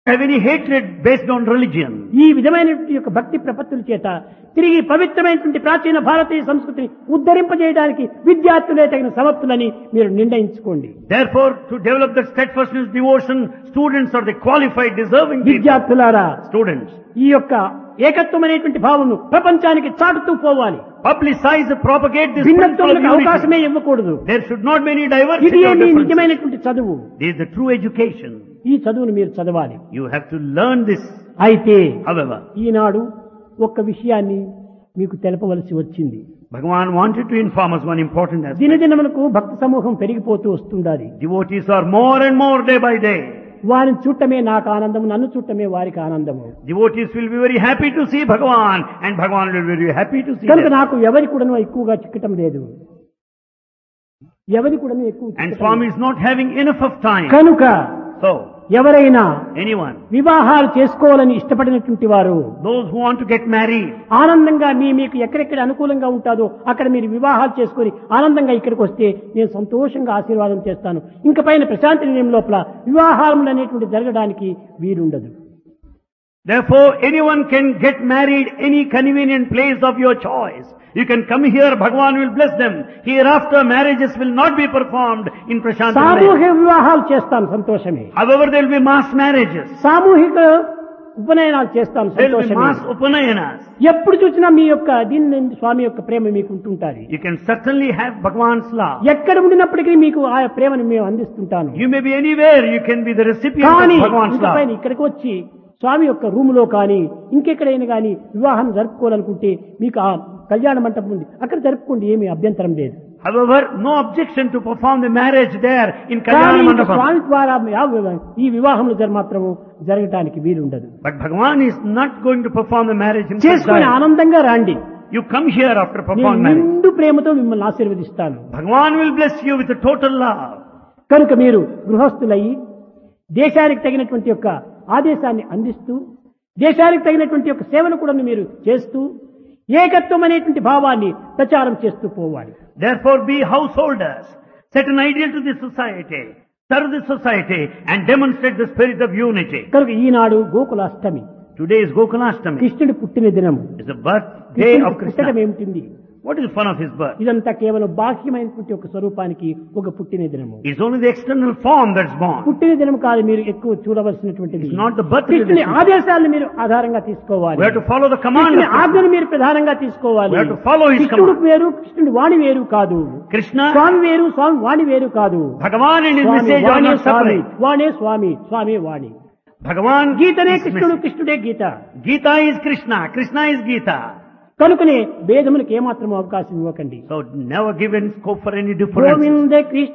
have any hatred based on religion. ఈ విధమైనటువంటి యొక్క భక్తి ప్రపత్తుల చేత తిరిగి పవిత్రమైనటువంటి ప్రాచీన భారతీయ సంస్కృతిని ఉద్ధరింపజేయడానికి విద్యార్థులే తగిన సమర్థులని మీరు నిర్ణయించుకోండి Therefore, to develop that steadfastness, devotion, students are the qualified, deserving people. విద్యార్థులారా Students. ఈ యొక్క ఏకత్వం అనేటువంటి భావము ప్రపంచానికి చాటుతూ పోవాలి Publicize, propagate this principle of భిన్నత్వములకు అవకాశమే unity. ఇవ్వకూడదు There should not be any ఇది diversity or మీ differences. నిజమైనటువంటి చదువు This is the true education. ఈ చదువును మీరు చదవాలి You have to learn this, అయితే however. ఈనాడు ఒక్క విషయాన్ని మీకు తెలపవలసి వచ్చింది Bhagavan wanted to inform us one important aspect. దినదినములకు భక్త సమూహం పెరిగిపోతూ వస్తుండాలి Devotees are more and more day by day. వారిని చూడటమే నాకు ఆనందము నన్ను చూడటమే వారికి ఆనందము Devotees will be very happy to see Bhagavan and Bhagavan will be very happy to see కనుక them. నాకు ఎవరి కూడాను ఎక్కువగా చిక్కటం లేదు ఎవరి కూడాను ఎక్కువ And చిక్కటం Swami లేదు. is not having enough of time. కనుక So, ఎవరైనా anyone, వివాహాలు చేసుకోవాలని ఇష్టపడినటువంటి వారు those who want to get married, ఆనందంగా మీ మీకు ఎక్కడెక్కడ అనుకూలంగా ఉంటుందో అక్కడ మీరు వివాహాలు చేసుకొని ఆనందంగా ఇక్కడికి వస్తే నేను సంతోషంగా ఆశీర్వాదం చేస్తాను ఇంక పైన ప్రశాంతి నిలయం లోపల వివాహాలు అనేటువంటి జరగడానికి వీలుండదు Therefore, anyone can get married any convenient place of your choice. You can come here, Bhagavan will bless them. Hereafter, marriages will not be performed in Prashant. సామూహిక వివాహాలు చేస్తాను సంతోషమే However, there will be mass marriages. సామూహిక ఉపనయనాలు చేస్తాను There will be సంతోషమే mass upanayanas. ఎప్పుడు చూసినా మీ యొక్క దీని నుండి స్వామి యొక్క ప్రేమ మీకు ఉంటుంటారు You can certainly have Bhagavan's love. ఎక్కడ ఉండినప్పటికీ మీకు ఆ ప్రేమను మేము అందిస్తుంటాను You may be anywhere, you can be the recipient కానీ of Bhagavan's ఇంక పైన love. ఇక్కడికి వచ్చి స్వామి యొక్క రూములో కానీ ఇంకెక్కడైనా కానీ వివాహం జరుపుకోవాలనుకుంటే మీకు ఆ కళ్యాణ మంటపం ఉంది అక్కడ జరుపుకోండి ఏమీ అభ్యంతరం లేదు However, no objection to perform the marriage there in కానీ Kalyana ఇంక Mandapam. స్వామి ద్వారా ఆ వివ- ఈ వివాహంలో జర మాత్రము జరగటానికి వీలుండదు But Bhagavan is not going to perform the marriage in చేసుకుని Kalyana. ఆనందంగా రండి You come here after నేను performing marriage. నిండు ప్రేమతో మిమ్మల్ని ఆశీర్వదిస్తాను Bhagavan will bless you with a total love. కనుక మీరు గృహస్థులయ్యి దేశానికి తగినటువంటి యొక్క ఆదేశాన్ని అందిస్తూ దేశానికి తగినటువంటి యొక్క సేవను కూడా మీరు చేస్తూ ఏకత్వం అనేటువంటి భావాన్ని ప్రచారం చేస్తూ పోవాలి Therefore, be householders. Set an ideal to the society. Serve the society and demonstrate the spirit of unity. కనుక ఈనాడు గోకులాష్టమి Today is Gokulashtami. కృష్ణుడి పుట్టిన దినం It's the birthday కృష్ణుడి of పుట్టడం Krishna. ఏమిటింది What is the fun of his birth? ఇదంతా కేవలం బాహ్యమైనటువంటి ఒక స్వరూపానికి ఒక పుట్టిన దినము It's only the external form that's born. పుట్టిన దినం కాదు మీరు ఎక్కువ చూడవలసినటువంటిది It's not the birthday. కృష్ణుని that is- ఆదేశాలను మీరు ఆధారంగా తీసుకోవాలి We have to follow the command కృష్ణుని of Krishna. ఆజ్ఞను మీరు ప్రధానంగా తీసుకోవాలి We have to follow his కృష్ణుడు command. వేరు కృష్ణుడు వాణి వేరు కాదు Krishna, స్వామి వేరు స్వామి వాణి వేరు కాదు Bhagavan and his Swamy message are వాణే not Swamy separate. వాణే Swamy Swamy Vani Bhagavan గీతనే is కృష్ణుడు message. కృష్ణుడే గీత Gita is Krishna. Krishna is Gita. కనుకనే భేదములకు ఏమాత్రం అవకాశం ఇవ్వకండి So never give any scope for any difference. Govinda Krishna